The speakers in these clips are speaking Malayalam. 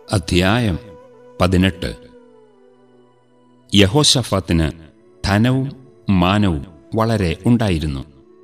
അധ്യായം പതിനെട്ട് യഹോഷഫാത്തിന് ധനവും മാനവും വളരെ ഉണ്ടായിരുന്നു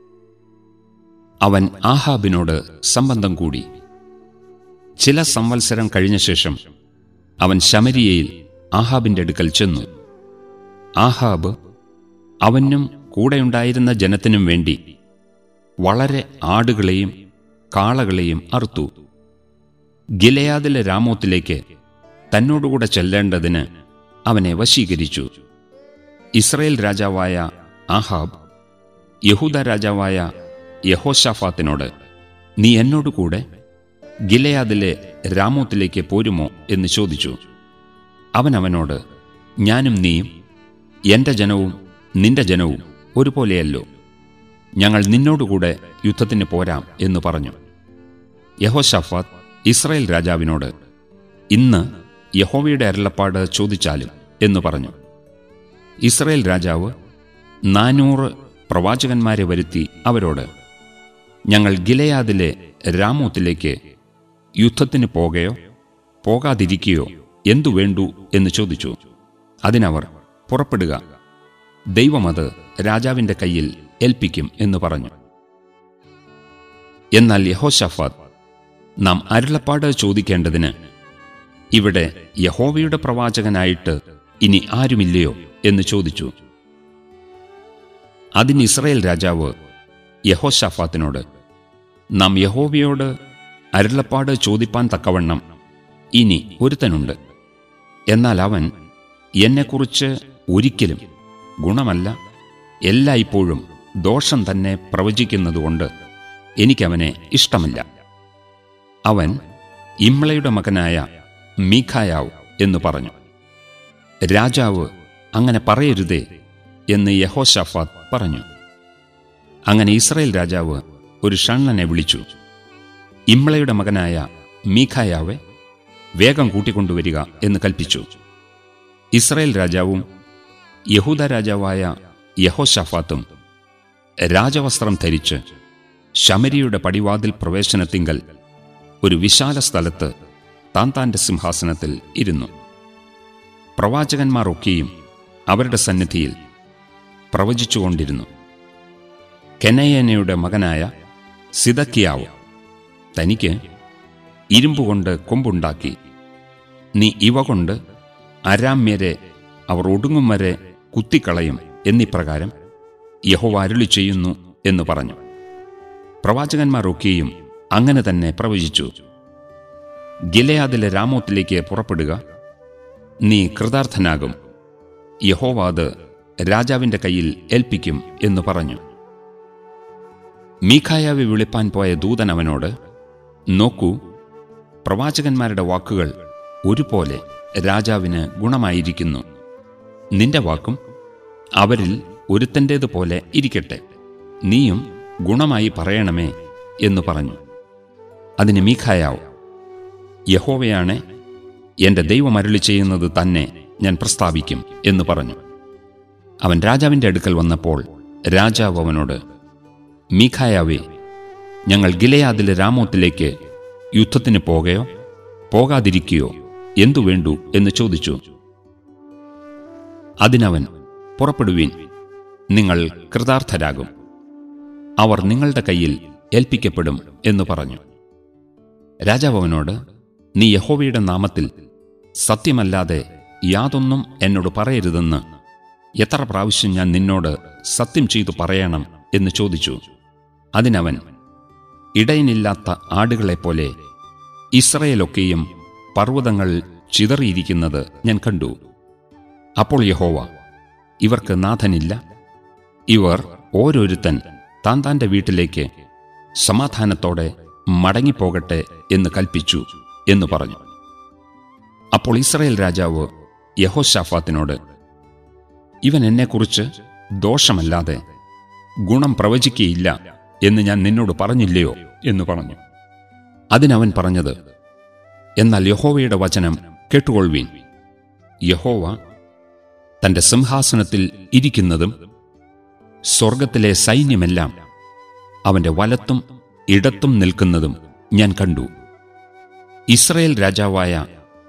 അവൻ ആഹാബിനോട് സംബന്ധം കൂടി ചില സംവത്സരം കഴിഞ്ഞ ശേഷം അവൻ ശമരിയയിൽ ആഹാബിന്റെ അടുക്കൽ ചെന്നു ആഹാബ് അവനും കൂടെയുണ്ടായിരുന്ന ജനത്തിനും വേണ്ടി വളരെ ആടുകളെയും കാളകളെയും അറുത്തു ഗിലയാദിലെ രാമോത്തിലേക്ക് തന്നോടുകൂടെ ചെല്ലേണ്ടതിന് അവനെ വശീകരിച്ചു ഇസ്രയേൽ രാജാവായ ആഹാബ് യഹൂദ രാജാവായ യഹോഷാഫാത്തിനോട് നീ എന്നോടുകൂടെ ഗിലയാദിലെ രാമോത്തിലേക്ക് പോരുമോ എന്ന് ചോദിച്ചു അവൻ അവനോട് ഞാനും നീയും എന്റെ ജനവും നിന്റെ ജനവും ഒരുപോലെയല്ലോ ഞങ്ങൾ നിന്നോടുകൂടെ യുദ്ധത്തിന് പോരാം എന്ന് പറഞ്ഞു യഹോഷാഫാത്ത് ഇസ്രായേൽ രാജാവിനോട് ഇന്ന് യഹോവയുടെ അരുളപ്പാട് ചോദിച്ചാലും എന്ന് പറഞ്ഞു ഇസ്രായേൽ രാജാവ് നാനൂറ് പ്രവാചകന്മാരെ വരുത്തി അവരോട് ഞങ്ങൾ ഗിലയാദിലെ രാമോത്തിലേക്ക് യുദ്ധത്തിന് പോകയോ പോകാതിരിക്കുകയോ എന്തു വേണ്ടു എന്ന് ചോദിച്ചു അതിനവർ പുറപ്പെടുക ദൈവമത് രാജാവിന്റെ കയ്യിൽ ഏൽപ്പിക്കും എന്ന് പറഞ്ഞു എന്നാൽ യഹോഷഫാത്ത് നാം അരുളപ്പാട് ചോദിക്കേണ്ടതിന് ഇവിടെ യഹോവയുടെ പ്രവാചകനായിട്ട് ഇനി ആരുമില്ലയോ എന്ന് ചോദിച്ചു അതിന് ഇസ്രയേൽ രാജാവ് യഹോഷാഫാത്തിനോട് നാം യഹോവയോട് അരുളപ്പാട് ചോദിപ്പാൻ തക്കവണ്ണം ഇനി ഒരുത്തനുണ്ട് എന്നാൽ അവൻ എന്നെക്കുറിച്ച് ഒരിക്കലും ഗുണമല്ല എല്ലായ്പ്പോഴും ദോഷം തന്നെ പ്രവചിക്കുന്നതുകൊണ്ട് എനിക്കവനെ ഇഷ്ടമില്ല അവൻ ഇമ്ളയുടെ മകനായ മീഖായാവ് എന്ന് പറഞ്ഞു രാജാവ് അങ്ങനെ പറയരുതേ എന്ന് യഹോഷാഫാത്ത് പറഞ്ഞു അങ്ങനെ ഇസ്രായേൽ രാജാവ് ഒരു ഷണ്ണനെ വിളിച്ചു ഇമ്ളയുടെ മകനായ മീഖായാവെ വേഗം കൂട്ടിക്കൊണ്ടുവരിക എന്ന് കൽപ്പിച്ചു ഇസ്രായേൽ രാജാവും യഹൂദ രാജാവായ യഹോഷാഫാത്തും രാജവസ്ത്രം ധരിച്ച് ശമരിയുടെ പടിവാതിൽ പ്രവേശനത്തിങ്കൽ ഒരു വിശാല സ്ഥലത്ത് താൻ താൻ്റെ സിംഹാസനത്തിൽ ഇരുന്നു പ്രവാചകന്മാർ ഒക്കെയും അവരുടെ സന്നിധിയിൽ പ്രവചിച്ചുകൊണ്ടിരുന്നു കെനയനയുടെ മകനായ സിദക്കിയാവ് തനിക്ക് ഇരുമ്പുകൊണ്ട് കൊമ്പുണ്ടാക്കി നീ ഇവ കൊണ്ട് അരാമ്യരെ അവർ ഒടുങ്ങും വരെ കുത്തിക്കളയും എന്നിപ്രകാരം യഹോവ അരുളി ചെയ്യുന്നു എന്ന് പറഞ്ഞു പ്രവാചകന്മാർ ഒക്കെയും അങ്ങനെ തന്നെ പ്രവചിച്ചു ഗിലയാദിലെ രാമോത്തിലേക്ക് പുറപ്പെടുക നീ കൃതാർത്ഥനാകും യഹോവ അത് രാജാവിന്റെ കയ്യിൽ ഏൽപ്പിക്കും എന്ന് പറഞ്ഞു മീഖായാവെ വിളിപ്പാൻ പോയ ദൂതൻ അവനോട് നോക്കൂ പ്രവാചകന്മാരുടെ വാക്കുകൾ ഒരുപോലെ രാജാവിന് ഗുണമായിരിക്കുന്നു നിന്റെ വാക്കും അവരിൽ ഒരുത്തൻ്റേതുപോലെ ഇരിക്കട്ടെ നീയും ഗുണമായി പറയണമേ എന്ന് പറഞ്ഞു അതിന് മീഖായാവ് യഹോവയാണ് എന്റെ ദൈവം അരുളി ചെയ്യുന്നത് തന്നെ ഞാൻ പ്രസ്താവിക്കും എന്ന് പറഞ്ഞു അവൻ രാജാവിന്റെ അടുക്കൽ വന്നപ്പോൾ രാജാവ് അവനോട് മീഖായാവേ ഞങ്ങൾ ഗിലയാദിലെ രാമോത്തിലേക്ക് യുദ്ധത്തിന് പോകയോ പോകാതിരിക്കുകയോ എന്തു വേണ്ടു എന്ന് ചോദിച്ചു അതിനവൻ പുറപ്പെടുവീൻ നിങ്ങൾ കൃതാർത്ഥരാകും അവർ നിങ്ങളുടെ കയ്യിൽ ഏൽപ്പിക്കപ്പെടും എന്ന് പറഞ്ഞു രാജാവ് അവനോട് നീ യഹോവയുടെ നാമത്തിൽ സത്യമല്ലാതെ യാതൊന്നും എന്നോട് പറയരുതെന്ന് എത്ര പ്രാവശ്യം ഞാൻ നിന്നോട് സത്യം ചെയ്തു പറയണം എന്ന് ചോദിച്ചു അതിനവൻ ഇടയനില്ലാത്ത ആടുകളെപ്പോലെ ഇസ്രയേലൊക്കെയും പർവ്വതങ്ങൾ ചിതറിയിരിക്കുന്നത് ഞാൻ കണ്ടു അപ്പോൾ യഹോവ ഇവർക്ക് നാഥനില്ല ഇവർ ഓരോരുത്തൻ താൻ താൻ്റെ വീട്ടിലേക്ക് സമാധാനത്തോടെ മടങ്ങിപ്പോകട്ടെ എന്ന് കൽപ്പിച്ചു എന്ന് പറഞ്ഞു അപ്പോൾ ഇസ്രായേൽ രാജാവ് യഹോഷാഫാത്തിനോട് ഇവൻ എന്നെക്കുറിച്ച് ദോഷമല്ലാതെ ഗുണം പ്രവചിക്കയില്ല എന്ന് ഞാൻ നിന്നോട് പറഞ്ഞില്ലയോ എന്ന് പറഞ്ഞു അതിനവൻ പറഞ്ഞത് എന്നാൽ യഹോവയുടെ വചനം കേട്ടുകൊള്ളുവീൻ യഹോവ തന്റെ സിംഹാസനത്തിൽ ഇരിക്കുന്നതും സ്വർഗത്തിലെ സൈന്യമെല്ലാം അവന്റെ വലത്തും ഇടത്തും നിൽക്കുന്നതും ഞാൻ കണ്ടു ഇസ്രയേൽ രാജാവായ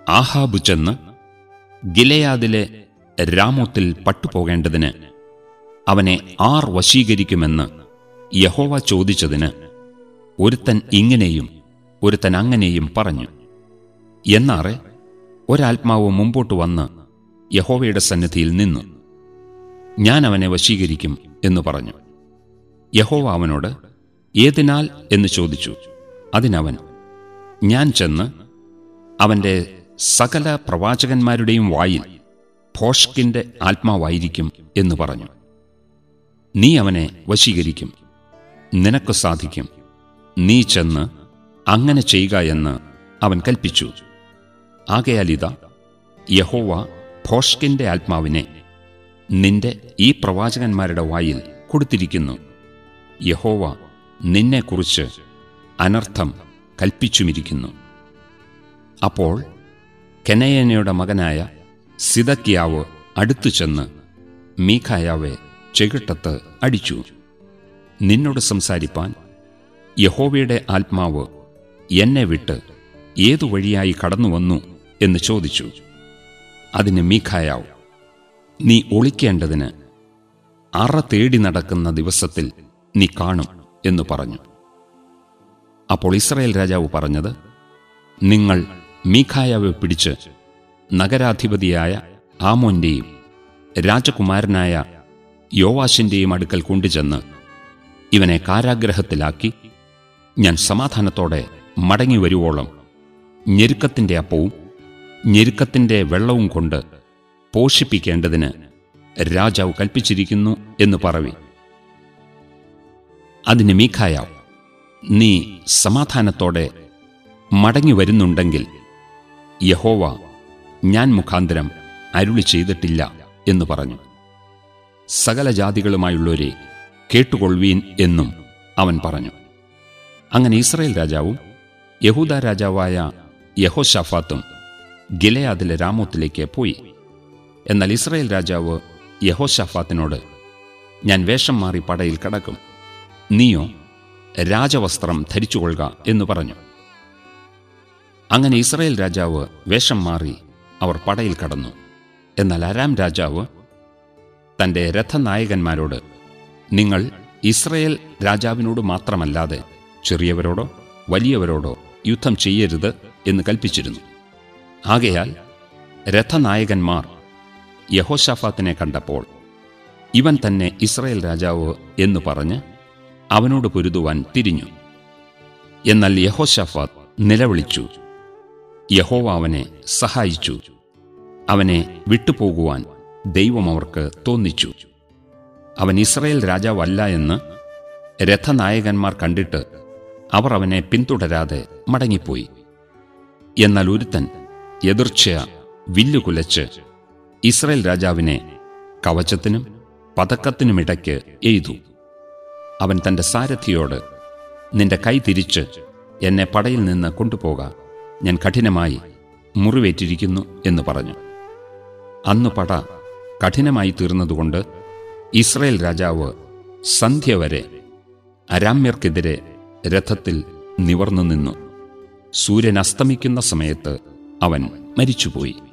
ആഹാബ് ചെന്ന് ഗിലയാദിലെ രാമോത്തിൽ പട്ടുപോകേണ്ടതിന് അവനെ ആർ വശീകരിക്കുമെന്ന് യഹോവ ചോദിച്ചതിന് ഒരുത്തൻ ഇങ്ങനെയും ഒരുത്തൻ അങ്ങനെയും പറഞ്ഞു എന്നാറെ ഒരാത്മാവ് മുമ്പോട്ട് വന്ന് യഹോവയുടെ സന്നിധിയിൽ നിന്നു ഞാൻ അവനെ വശീകരിക്കും എന്ന് പറഞ്ഞു യഹോവ അവനോട് ഏതിനാൽ എന്ന് ചോദിച്ചു അതിനവൻ ഞാൻ ചെന്ന് അവന്റെ സകല പ്രവാചകന്മാരുടെയും വായിൽ ഭോഷ്കിന്റെ ആത്മാവായിരിക്കും എന്ന് പറഞ്ഞു നീ അവനെ വശീകരിക്കും നിനക്ക് സാധിക്കും നീ ചെന്ന് അങ്ങനെ ചെയ്യുക എന്ന് അവൻ കൽപ്പിച്ചു ആകയാൽ ഇതാ യഹോവ ഭോഷ്കിന്റെ ആത്മാവിനെ നിന്റെ ഈ പ്രവാചകന്മാരുടെ വായിൽ കൊടുത്തിരിക്കുന്നു യഹോവ നിന്നെക്കുറിച്ച് അനർത്ഥം കൽപ്പിച്ചുമിരിക്കുന്നു അപ്പോൾ കെനയനയുടെ മകനായ സിതക്കിയാവ് അടുത്തു ചെന്ന് മീഖായാവെ ചെകിട്ടത്ത് അടിച്ചു നിന്നോട് സംസാരിപ്പാൻ യഹോവയുടെ ആത്മാവ് എന്നെ വിട്ട് ഏതു വഴിയായി കടന്നുവന്നു എന്ന് ചോദിച്ചു അതിന് മീഖായാവ് നീ ഒളിക്കേണ്ടതിന് അറ തേടി നടക്കുന്ന ദിവസത്തിൽ നീ കാണും എന്ന് പറഞ്ഞു അപ്പോൾ ഇസ്രായേൽ രാജാവ് പറഞ്ഞത് നിങ്ങൾ മീഖായാവെ പിടിച്ച് നഗരാധിപതിയായ ആമോന്റെയും രാജകുമാരനായ യോവാശിന്റെയും അടുക്കൽ കൊണ്ടുചെന്ന് ഇവനെ കാരാഗ്രഹത്തിലാക്കി ഞാൻ സമാധാനത്തോടെ മടങ്ങി വരുവോളം ഞെരുക്കത്തിന്റെ അപ്പവും ഞെരുക്കത്തിന്റെ വെള്ളവും കൊണ്ട് പോഷിപ്പിക്കേണ്ടതിന് രാജാവ് കൽപ്പിച്ചിരിക്കുന്നു എന്ന് പറവി അതിന് മീഖായാവ് നീ സമാധാനത്തോടെ മടങ്ങി വരുന്നുണ്ടെങ്കിൽ യഹോവ ഞാൻ മുഖാന്തരം അരുളി ചെയ്തിട്ടില്ല എന്ന് പറഞ്ഞു സകല ജാതികളുമായുള്ളവരെ കേട്ടുകൊള്ളുവീൻ എന്നും അവൻ പറഞ്ഞു അങ്ങനെ ഇസ്രായേൽ രാജാവും യഹൂദ രാജാവായ യഹോഷാഫാത്തും ഗിലയാദിലെ രാമോത്തിലേക്ക് പോയി എന്നാൽ ഇസ്രായേൽ രാജാവ് യഹോഷാഫാത്തിനോട് ഞാൻ വേഷം മാറി പടയിൽ കടക്കും നീയോ രാജവസ്ത്രം ധരിച്ചുകൊള്ളുക എന്ന് പറഞ്ഞു അങ്ങനെ ഇസ്രായേൽ രാജാവ് വേഷം മാറി അവർ പടയിൽ കടന്നു എന്നാൽ അരാം രാജാവ് തന്റെ രഥനായകന്മാരോട് നിങ്ങൾ ഇസ്രയേൽ രാജാവിനോട് മാത്രമല്ലാതെ ചെറിയവരോടോ വലിയവരോടോ യുദ്ധം ചെയ്യരുത് എന്ന് കൽപ്പിച്ചിരുന്നു ആകയാൽ രഥനായകന്മാർ യഹോഷാഫാത്തിനെ കണ്ടപ്പോൾ ഇവൻ തന്നെ ഇസ്രയേൽ രാജാവ് എന്ന് പറഞ്ഞ് അവനോട് പൊരുതുവാൻ തിരിഞ്ഞു എന്നാൽ യഹോഷാഫാത്ത് നിലവിളിച്ചു യഹോവ അവനെ സഹായിച്ചു അവനെ വിട്ടുപോകുവാൻ ദൈവം അവർക്ക് തോന്നിച്ചു അവൻ ഇസ്രയേൽ രാജാവല്ല എന്ന് രഥനായകന്മാർ കണ്ടിട്ട് അവർ അവനെ പിന്തുടരാതെ മടങ്ങിപ്പോയി എന്നാൽ ഒരുത്തൻ എതിർച്ചയ വില്ലുകുലച്ച് ഇസ്രയേൽ രാജാവിനെ കവചത്തിനും പതക്കത്തിനുമിടയ്ക്ക് എയ്തു അവൻ തന്റെ സാരഥിയോട് നിന്റെ കൈ തിരിച്ച് എന്നെ പടയിൽ നിന്ന് കൊണ്ടുപോക ഞാൻ കഠിനമായി മുറിവേറ്റിരിക്കുന്നു എന്ന് പറഞ്ഞു അന്ന് പട കഠിനമായി തീർന്നതുകൊണ്ട് ഇസ്രയേൽ രാജാവ് സന്ധ്യ വരെ അരാമ്യർക്കെതിരെ രഥത്തിൽ നിവർന്നു നിന്നു സൂര്യൻ അസ്തമിക്കുന്ന സമയത്ത് അവൻ മരിച്ചുപോയി